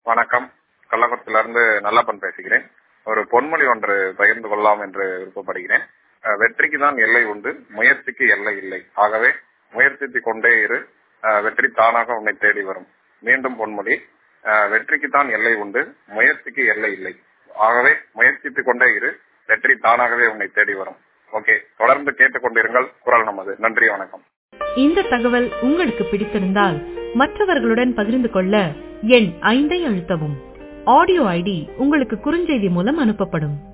வணக்கம் கள்ளக்குறிச்சியிலிருந்து நல்லப்பன் பேசுகிறேன் ஒரு பொன்மொழி ஒன்று பகிர்ந்து கொள்ளலாம் என்று விருப்பப்படுகிறேன் அஹ் வெற்றிக்கு தான் எல்லை உண்டு முயற்சிக்கு எல்லை இல்லை ஆகவே முயற்சித்துக் கொண்டே இரு அஹ் வெற்றி தானாக உன்னை தேடி வரும் மீண்டும் பொன்மொழி அஹ் வெற்றிக்கு தான் எல்லை உண்டு முயற்சிக்கு எல்லை இல்லை ஆகவே முயற்சித்துக் கொண்டே இரு வெற்றி தானாகவே உன்னை தேடி வரும் ஓகே தொடர்ந்து கேட்டுக்கொண்டிருங்கள் குரல் நமது நன்றி வணக்கம் இந்த தகவல் உங்களுக்கு பிடித்திருந்தால் மற்றவர்களுடன் பகிர்ந்து கொள்ள எண் ஐந்தை அழுத்தவும் ஆடியோ ஐடி உங்களுக்கு குறுஞ்செய்தி மூலம் அனுப்பப்படும்